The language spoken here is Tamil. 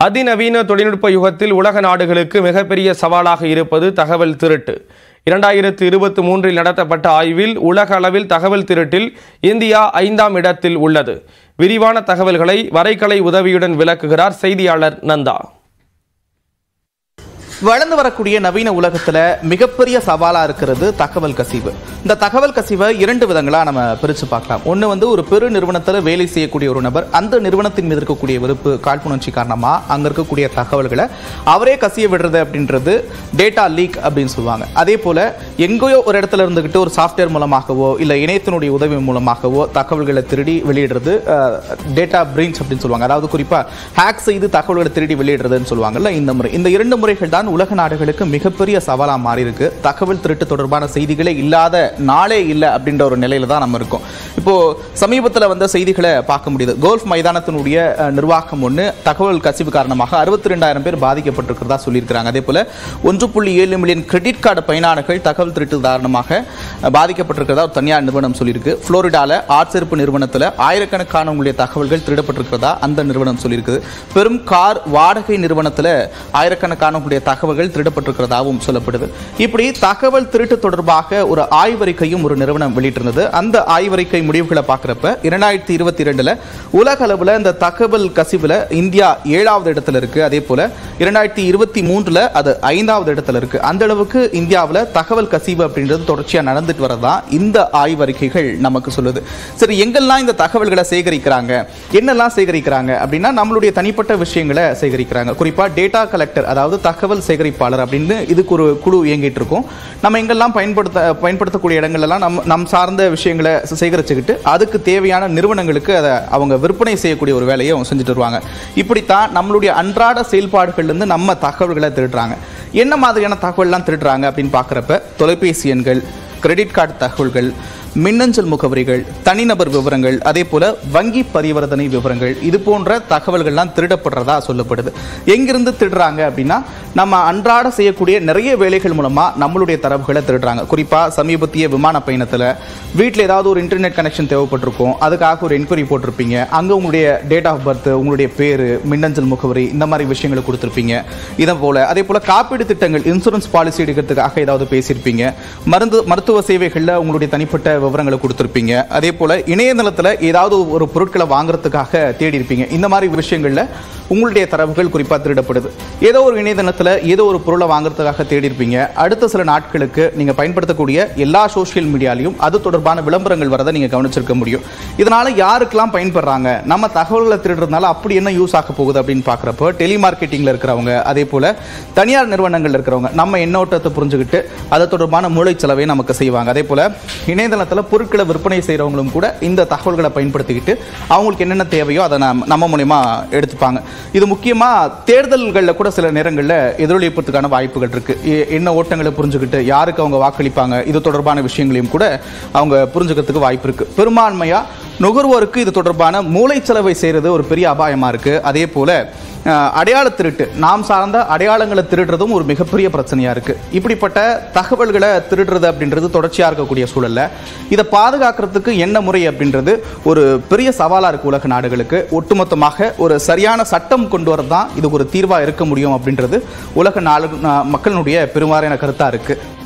அதிநவீன தொழில்நுட்ப யுகத்தில் உலக நாடுகளுக்கு மிகப்பெரிய சவாலாக இருப்பது தகவல் திருட்டு இரண்டாயிரத்து இருபத்தி மூன்றில் நடத்தப்பட்ட ஆய்வில் உலக அளவில் தகவல் திருட்டில் இந்தியா ஐந்தாம் இடத்தில் உள்ளது விரிவான தகவல்களை வரைகலை உதவியுடன் விளக்குகிறார் செய்தியாளர் நந்தா வளர்ந்து வரக்கூடிய நவீன உலகத்துல மிகப்பெரிய சவாலா இருக்கிறது தகவல் கசிவு இந்த தகவல் கசிவை இரண்டு விதங்களா நம்ம பிரிச்சு பார்க்கலாம் ஒண்ணு வந்து ஒரு பெரு நிறுவனத்துல வேலை செய்யக்கூடிய ஒரு நபர் அந்த நிறுவனத்தின் மீது இருக்கக்கூடிய வெறுப்பு காழ்ப்புணர்ச்சி காரணமா அங்க இருக்கக்கூடிய தகவல்களை அவரே கசிய விடுறது அப்படின்றது டேட்டா லீக் அப்படின்னு சொல்லுவாங்க அதே போல எங்கேயோ ஒரு இடத்துல இருந்துகிட்டு ஒரு சாஃப்ட்வேர் மூலமாகவோ இல்ல இணையத்தினுடைய உதவி மூலமாகவோ தகவல்களை திருடி வெளியிடுறது டேட்டா பிரீச் அப்படின்னு சொல்லுவாங்க அதாவது குறிப்பா ஹேக் செய்து தகவல்களை திருடி வெளியிடுறதுன்னு சொல்லுவாங்கல்ல இந்த முறை இந்த இரண்டு முறைகள் தான் உலக நாடுகளுக்கு மிகப்பெரிய சவாலா மாறி இருக்கு தகவல் திருட்டு தொடர்பான செய்திகளே இல்லாத நாளே இல்லை அப்படின்ற ஒரு நிலையில தான் நம்ம இருக்கோம் இப்போ சமீபத்தில் வந்த செய்திகளை பார்க்க முடியுது கோல்ஃப் மைதானத்தினுடைய அஹ், நிர்வாகம் ஒன்று தகவல் கசிவு காரணமாக அறுபத்தி ரெண்டாயிரம் பேர் பாதிக்கப்பட்டிருக்கிறதா சொல்லியிருக்கிறாங்க அதே போல ஒன்று புள்ளி ஏழு மில்லியன் கிரெடிட் கார்டு பயனாளர்கள் தகவல் திருட்டு காரணமாக அஹ், பாதிக்கப்பட்டிருக்கிறதா ஒரு தனியார் நிறுவனம் சொல்லியிருக்கு புளோரிடால ஆட்சேர்ப்பு நிறுவனத்தில் ஆயிரக்கணக்கானவங்களுடைய தகவல்கள் திருடப்பட்டிருக்கிறதா அந்த நிறுவனம் சொல்லியிருக்குது பெரும் கார் வாடகை நிறுவனத்தில் ஆயிரக்கணக்கானவங்களுடைய தகவல்கள் திருடப்பட்டிருக்கிறதாகவும் சொல்லப்படுது இப்படி தகவல் திருட்டு தொடர்பாக ஒரு ஆய்வறிக்கையும் ஒரு நிறுவனம் வெளியிட்டிருந்தது அந்த ஆய்வறிக்கை முடிவுகளை பார்க்குறப்ப இரண்டாயிரத்தி இருபத்தி ரெண்டுல உலக அளவில் இந்த தகவல் கசிவுல இந்தியா ஏழாவது இடத்துல இருக்கு அதே போல இரண்டாயிரத்தி இருபத்தி மூன்றுல அது ஐந்தாவது இடத்துல இருக்கு அந்த அளவுக்கு இந்தியாவில் தகவல் கசிவு அப்படின்றது தொடர்ச்சியா நடந்துட்டு வரதா இந்த ஆய்வறிக்கைகள் நமக்கு சொல்லுது சரி எங்கெல்லாம் இந்த தகவல்களை சேகரிக்கிறாங்க என்னெல்லாம் சேகரிக்கிறாங்க அப்படின்னா நம்மளுடைய தனிப்பட்ட விஷயங்களை சேகரிக்கிறாங்க குறிப்பா டேட்டா கலெக்டர் அதாவது தகவல் சேகரிப்பாளர் அப்படின்னு இதுக்கு ஒரு குழு இயங்கிட்டு இருக்கும் நம்ம எங்கெல்லாம் பயன்படுத்த பயன்படுத்தக்கூடிய இடங்கள்லாம் நம் நம் சார்ந்த விஷயங்களை சேகரிச்சுக்கிட்டு அதுக்கு தேவையான நிறுவனங்களுக்கு அதை அவங்க விற்பனை செய்யக்கூடிய ஒரு வேலையை அவங்க செஞ்சுட்டு வருவாங்க இப்படித்தான் நம்மளுடைய அன்றாட செயல்பாடுகள்லேருந்து நம்ம தகவல்களை திருடுறாங்க என்ன மாதிரியான தகவல்லாம் திருடுறாங்க அப்படின்னு பார்க்குறப்ப தொலைபேசி எண்கள் கிரெடிட் கார்டு தகவல்கள் மின்னஞ்சல் முகவரிகள் தனிநபர் விவரங்கள் அதே போல வங்கி பரிவர்த்தனை விவரங்கள் இது போன்ற தகவல்கள்லாம் திருடப்படுறதா சொல்லப்படுது எங்கிருந்து திருடுறாங்க அப்படின்னா நம்ம அன்றாட செய்யக்கூடிய நிறைய வேலைகள் மூலமா நம்மளுடைய தரவுகளை திருடுறாங்க குறிப்பா சமீபத்திய விமான பயணத்துல வீட்டில் ஏதாவது ஒரு இன்டர்நெட் கனெக்ஷன் தேவைப்பட்டிருக்கும் அதுக்காக ஒரு என்கொயரி போட்டிருப்பீங்க அங்க உங்களுடைய டேட் ஆஃப் பர்த் உங்களுடைய பேரு மின்னஞ்சல் முகவரி இந்த மாதிரி விஷயங்களை கொடுத்துருப்பீங்க இதை போல அதே போல காப்பீடு திட்டங்கள் இன்சூரன்ஸ் பாலிசி எடுக்கிறதுக்காக ஏதாவது பேசியிருப்பீங்க மருந்து மருத்துவ சேவைகளில் உங்களுடைய தனிப்பட்ட விவரங்களை கொடுத்துருப்பீங்க அதே போல இணையதளத்தில் ஏதாவது ஒரு பொருட்களை வாங்குறதுக்காக தேடி இருப்பீங்க இந்த மாதிரி விஷயங்கள்ல உங்களுடைய தரவுகள் குறிப்பாக திருடப்படுது ஏதோ ஒரு இணையதளத்தில் ஏதோ ஒரு பொருளை வாங்குறதுக்காக தேடி இருப்பீங்க அடுத்த சில நாட்களுக்கு நீங்கள் பயன்படுத்தக்கூடிய எல்லா சோஷியல் மீடியாலையும் அது தொடர்பான விளம்பரங்கள் வரதை நீங்கள் கவனிச்சிருக்க முடியும் இதனால யாருக்கெல்லாம் பயன்படுறாங்க நம்ம தகவல்களை திருடுறதுனால அப்படி என்ன யூஸ் ஆக போகுது அப்படின்னு பார்க்குறப்போ டெலிமார்க்கெட்டிங்கில் இருக்கிறவங்க அதே போல தனியார் நிறுவனங்கள் இருக்கிறவங்க நம்ம எண்ணோட்டத்தை புரிஞ்சுக்கிட்டு அது தொடர்பான மூளைச்சலவை நமக்கு செய்வாங்க அதே போல இணையதளத்தில் பொருட்களை விற்பனை செய்கிறவங்களும் கூட இந்த தகவல்களை பயன்படுத்திக்கிட்டு அவங்களுக்கு என்னென்ன தேவையோ அதை நம்ம நம்ம மூலயமா எடுத்துப்பாங்க இது முக்கியமாக தேர்தல்களில் கூட சில நேரங்களில் எதிரொலிப்பதற்கான வாய்ப்புகள் இருக்கு எ- என்ன ஓட்டங்களை புரிஞ்சுக்கிட்டு யாருக்கு அவங்க வாக்களிப்பாங்க இது தொடர்பான விஷயங்களையும் கூட அவங்க புரிஞ்சுக்கிறதுக்கு வாய்ப்பு இருக்கு பெரும்பான்மையா நுகர்வோருக்கு இது தொடர்பான மூளைச்சலவை செய்யறது ஒரு பெரிய அபாயமா இருக்கு அதே போல அஹ், அடையாள திருட்டு நாம் சார்ந்த அடையாளங்களை திருடுறதும் ஒரு மிகப்பெரிய பிரச்சனையா இருக்கு இப்படிப்பட்ட தகவல்களை திருடுறது அப்படின்றது தொடர்ச்சியா இருக்கக்கூடிய சூழல்ல இதை பாதுகாக்கிறதுக்கு என்ன முறை அப்படின்றது ஒரு பெரிய சவாலா இருக்கு உலக நாடுகளுக்கு ஒட்டுமொத்தமாக ஒரு சரியான சட்டம் கொண்டு வரதான் இது ஒரு தீர்வா இருக்க முடியும் அப்படின்றது உலக நாடு மக்களினுடைய பெரும்பாலான கருத்தா இருக்கு